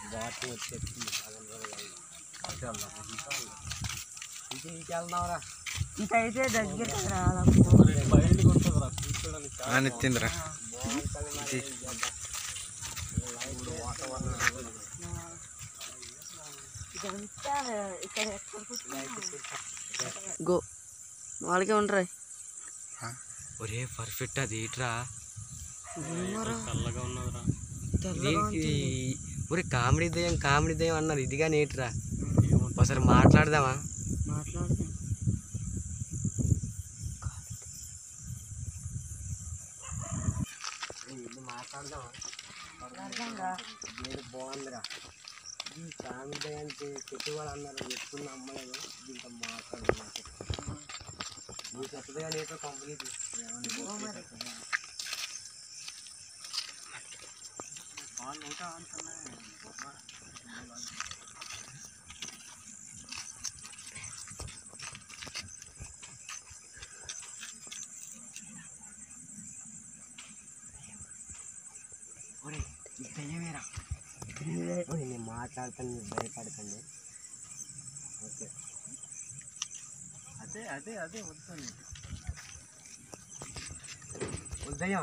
Water వచ్చేస్తుంది ఇంటికి వెళ్దాంరా ఇంకైతే దగ్గర రాలా అనిత్తిందిరా ఇదంతా ఇక్కడ ఎక్కడ గో వాళ్ళకే ఉండరా ఒరే పర్ఫెక్ట్ అది ఏట్రా చల్లగా ఉన్నదిరా ఇది ఒరే కామెడీ దయ్యం కామెడీ దయ్యం అన్నారు ఇదిగా నేట్రా ఒకసారి మాట్లాడదామా మాట్లాడదాం ఇల్లు మాట్లాడదామా ఏది బాగుందిరా ఈ కామెడీ దయ్యానికి పెట్టుబడి అన్నారు ఎప్పుడు నమ్మలేదు దీంతో మాట్లాడదాం నువ్వు చెత్తగా నేతో కంప్లీట్ ఒరే ఈ దయ్యమేరా ఒరే నేను మాట్లాడతాను మీరు భయపడకండి ఓకే అదే అదే అదే వద్దని ఉదయం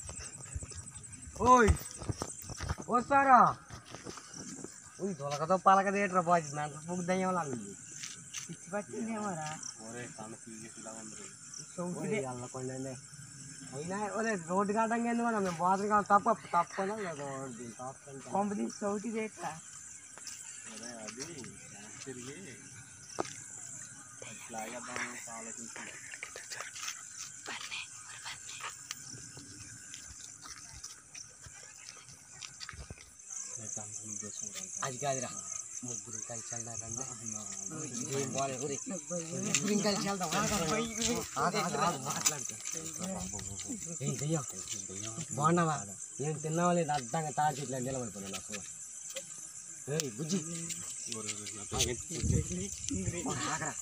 ఓయ్ వస్తారా ఓయ్ దొలకతో పలకదేట్రా బాజీ మెంట పువ్వు దయ్యం లాగా ఉంది పిచ్చి పట్టిందేమోరా ఒరే కన్ను పీకేసిలా ఉంది ఓయ్ వెళ్ళకండి అయినా ఒరే రోడ్డు కావడం ఎందుకు మనం మేము బాత్రూమ్ కావాలి తప్ప తప్పనా లేదా తప్పంటే కొంప తీసి సౌటి దేట్రా ఒరే అది వెనక్కి తిరిగి అట్లా ఆగేద్దామని ఆలోచించాను అది కాదురా ముగ్గురు కలిసి వెళ్దారండి ఏం బాగాలేదు ఒరే ముగ్గురు కలిసి వెళ్దాం మాట్లాడుతూ ఏం దెయ్యం బాగున్నావా ఏం తిన్నావా లేదు అర్థంగా తాటి ఇట్లా నిలబడిపోయినా నాకు ఏయ్ బుజ్జి ఆగరా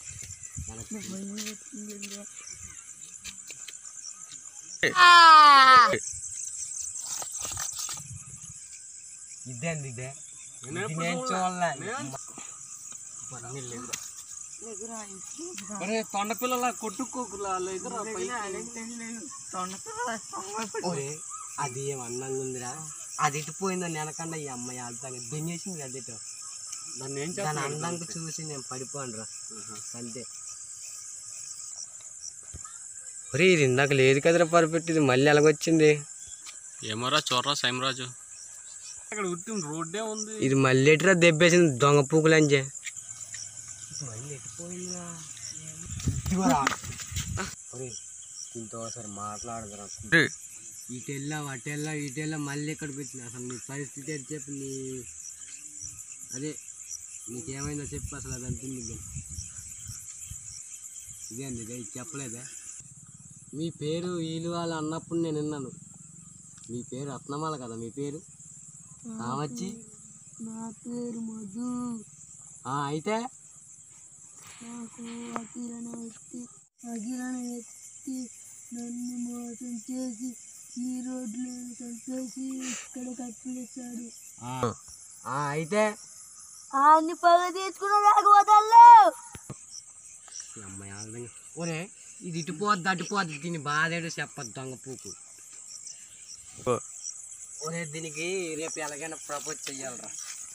ఇదే అండి ఇదే ఇది నేను చూడలే ఒరే తొండ పిల్లల కొట్టుకోకులా లేదురా ఓరే అది ఏం అందంగా ఉందిరా అది ఇటు పోయిందని వెనకండా ఈ అమ్మాయి అర్థంగా దింగేసింది అది ఇటు దాన్ని ఏం దాని చేస్తాను అందంగా చూసి నేను పడిపోను రా అంతే ఒరే ఇది ఇందాక లేదు కదరా పర్ఫెక్ట్ ఇది మళ్ళీ ఎలాగొచ్చింది ఏమోరా చూడరా సైమరాజు అక్కడ ఉట్టిన రోడ్డే ఉంది ఇది మళ్ళీ ఎటురా దెబ్బేసింది దొంగ పూకులు అంజే మళ్ళీ ఎట్టిపోయిందిరా ఒరే దీంతో ఒకసారి మాట్లాడదురా ఇటు వెళ్ళావు అటు వెళ్ళావు ఇటు వెళ్ళావు మళ్ళీ ఎక్కడికి వచ్చిన అసలు నీ పరిస్థితి ఏంటి చెప్పు నీ అదే నీకేమైందో చెప్పు అసలు అది అంటుంది ఇదే ఇదే అండి ఇదే ఇది చెప్పలేదే మీ పేరు వీళ్ళు వాళ్ళు అన్నప్పుడు నేను విన్నాను మీ పేరు రత్నమాల కదా మీ పేరు కావచ్చి నా పేరు మధు ఆ, అయితే నాకు అఖిలన వ్యక్తి అఖిలన వ్యక్తి నన్ను మోసం చేసి ఈ రోడ్లో చంపేసి ఇక్కడ కట్టించాడు ఆ, అయితే అన్ని పగ తీసుకున్న నాకు వదల్లో ఈ అమ్మాయి ఆల్రెడీ ఒరే ఇది ఇటు పోద్ది అటు పోద్ది దీని బాధేడు చెప్పద్దు దొంగ పూకు ఒరే దీనికి రేపు ఎలాగైనా ప్రపోజ్ చెయ్యాలరా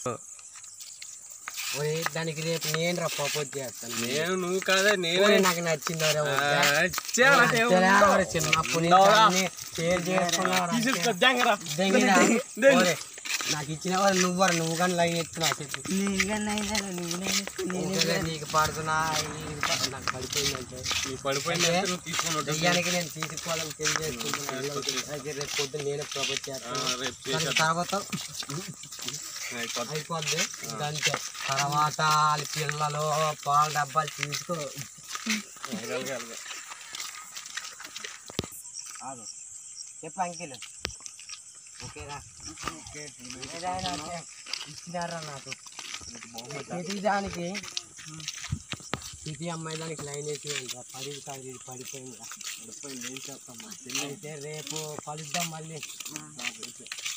ఒరే దానికి రేపు నేను రా ప్రపోజ్ చేస్తాను నేను నువ్వు కాదే నేను ఒరే నాకు నచ్చింది ఒరే వద్దా? వచ్చానంటే నచ్చలే ఒరే చిన్నప్పటి నుంచి అన్ని షేర్ చేసుకున్నావురా. దెంగిరా. ఒరే, నాకు ఇచ్చిన వాళ్ళు నువ్వు నువ్వు కానీ లైన్ ఎత్తున్నావు చెప్పు ఒకేలే నీకు పడుతున్నా ఈ ప- నాకు పడిపోయిందంటే నీ పడిపోయింది అంటే నువ్వు తీసుకొని ఉంటుంది దెయ్యానికి నేను తీసుకోవాలని పెళ్లి చేసుకుంటున్నాను అయితే రేపు పొద్దున్న నేనే ప్రపోజ్ చేస్తాను రేపు దాని తర్వాత అయిపోతుంది అయిపోద్ది అంతే తర్వాత వాళ్ళ పిల్లలు పాల డబ్బాలు తీసుకో ఆగు. చెప్పు అంకిల్ ఓకేరా ఏదైనా అంటే ఇచ్చినారా నాకు ప్రతి దానికి ప్రతి అమ్మాయి దానికి లైన్ వేసి ఉంటా పది కాదు ఇది పడిపోయింది పడిపోయింది ఏం చేస్తాం అయితే రేపు కలుద్దాం మళ్ళీ